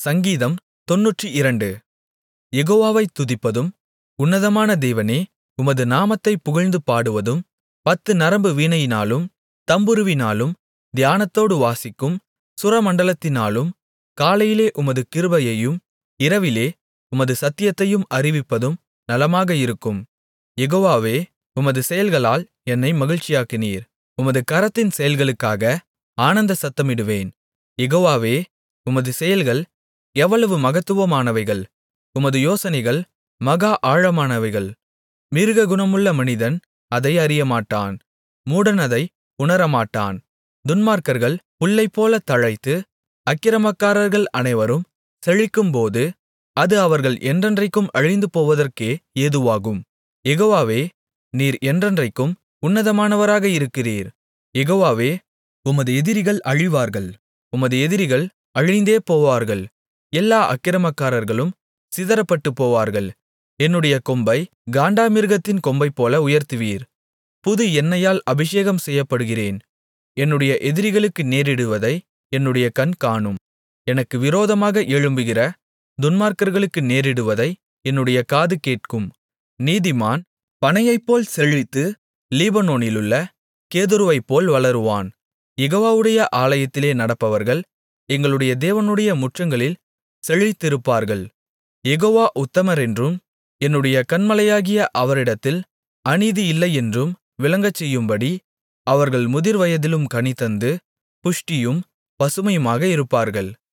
சங்கீதம் தொண்ணூற்று இரண்டு யெகோவாவைத் துதிப்பதும் உன்னதமான தேவனே உமது நாமத்தைப் புகழ்ந்து பாடுவதும் பத்து நரம்பு வீணையினாலும் தம்புருவினாலும் தியானத்தோடு வாசிக்கும் சுரமண்டலத்தினாலும் காலையிலே உமது கிருபையையும் இரவிலே உமது சத்தியத்தையும் அறிவிப்பதும் நலமாக இருக்கும் யெகோவாவே உமது செயல்களால் என்னை மகிழ்ச்சியாக்கினீர் உமது கரத்தின் செயல்களுக்காக ஆனந்த சத்தமிடுவேன் யெகோவாவே உமது செயல்கள் எவ்வளவு மகத்துவமானவைகள் உமது யோசனைகள் மகா ஆழமானவைகள் மிருககுணமுள்ள மனிதன் அதை அறியமாட்டான் மூடன் அதை உணரமாட்டான் துன்மார்க்கர்கள் புல்லைப்போலத் தழைத்து அக்கிரமக்காரர்கள் அனைவரும் செழிக்கும்போது அது அவர்கள் என்றென்றைக்கும் அழிந்துபோவதற்கே ஏதுவாகும் யெகோவாவே நீர் என்றென்றைக்கும் உன்னதமானவராக இருக்கிறீர் யெகோவாவே உமது எதிரிகள் அழிவார்கள் உமது எதிரிகள் அழிந்தே போவார்கள் எல்லா அக்கிரமக்காரர்களும் சிதறப்பட்டுப்போவார்கள் என்னுடைய கொம்பை காண்டாமிருகத்தின் கொம்பைப்போல உயர்த்துவீர் புது எண்ணெயால் அபிஷேகம் செய்யப்படுகிறேன் என்னுடைய எதிரிகளுக்கு நேரிடுவதை என்னுடைய கண் காணும் எனக்கு விரோதமாக எழும்புகிற துன்மார்க்கர்களுக்கு நேரிடுவதை என்னுடைய காது கேட்கும் நீதிமான் பனையைப்போல் செழித்து லீபனோனிலுள்ள கேதுருவைப்போல் வளருவான் யெகோவாவுடைய ஆலயத்திலே நடப்பவர்கள் எங்களுடைய தேவனுடைய முற்றங்களில் செழித்திருப்பார்கள் யெகோவா உத்தமரென்றும் என்னுடைய கன்மலையாகிய அவரிடத்தில் அநீதி இல்லையென்றும் விளங்கச்செய்யும்படி அவர்கள் முதிர்வயதிலும் கனிதந்து புஷ்டியும் பசுமையுமாக இருப்பார்கள்